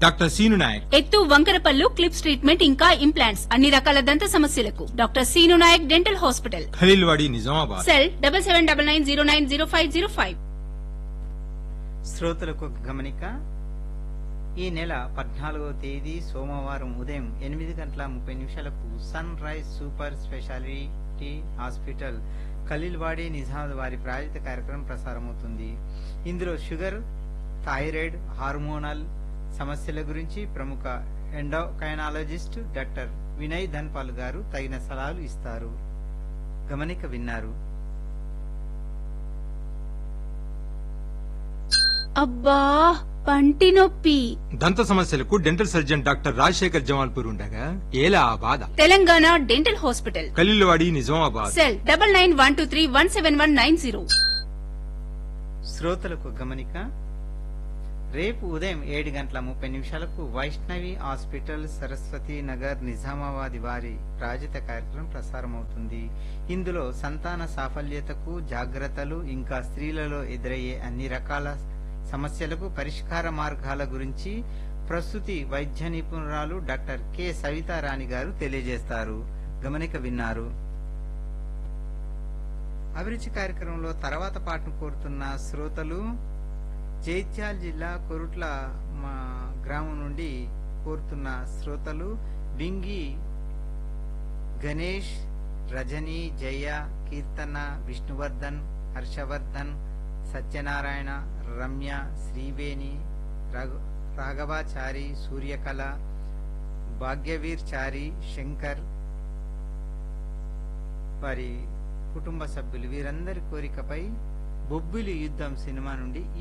doctor Seenu Nayak ఎత్తు వంకరపల్లు clips treatment ఇంకా ఇంప్లాంట్స్ అన్ని రకాల దంత సమస్యలకు doctor Seenu Nayak dental hospital Khaleelwadi Nizamabad cell double seven double nine zero nine zero five zero five శ్రోతలకు ఒక గమనిక ఈ నెల పద్నాలుగవ తేదీ సోమవారం ఉదయం ఎనిమిది గంటల ముప్పై నిమిషాలకు sunrise super speciality hospital Khaleelwadi Nizamabad వారి ప్రాయోజిత కార్యక్రమం ప్రసారమవుతుంది ఇందులో షుగర్ థైరాయిడ్ హార్మోనల్ సమస్యల గురించి ప్రముఖ ఎండోకైనాలజిస్ట్ డాక్టర్ వినయ్ ధన్పాల్ గారు తగిన సలహాలు ఇస్తారు గమనిక విన్నారు అబ్బా పంటి నొప్పి దంత సమస్యలకు dental surgeon doctor Rajasekhar Jamalpur ఉండగా ఏలా ఆ బాధ Telangana dental hospital Khaleelwadi Nizamabad cell double nine one two three one seven one nine zero శ్రోతలకు గమనిక రేపు ఉదయం ఏడు గంటల ముప్పై నిమిషాలకు వైష్ణవి హాస్పిటల్ సరస్వతి నగర్ నిజామాబాద్ వారి ప్రాజిత కార్యక్రమం ప్రసారమవుతుంది ఇందులో సంతాన సాఫల్యతకు జాగ్రత్తలు ఇంకా స్త్రీలలో ఎదురయ్యే అన్ని రకాల సమస్యలకు పరిష్కార మార్గాల గురించి ప్రస్తుతి వైద్య నిపుణురాలు డాక్టర్ కె సవితారాణి గారు తెలియజేస్తారు గమనిక విన్నారు అభిరుచి కార్యక్రమంలో తర్వాత పాటను కోరుతున్న శ్రోతలు జైత్యాల జిల్లా కొరుట్ల మా గ్రామం నుండి కోరుతున్న శ్రోతలు బింగి గణేష్ రజని జయ కీర్తన విష్ణువర్ధన్ హర్షవర్ధన్ సత్యనారాయణ రమ్య శ్రీవేణి రఘు రాఘవాచారి సూర్యకళ భాగ్యవీర్ చారి శంకర్ వారి కుటుంబ సభ్యులు వీరందరి కోరికపై బొబ్బిలి యుద్ధం సినిమా నుండి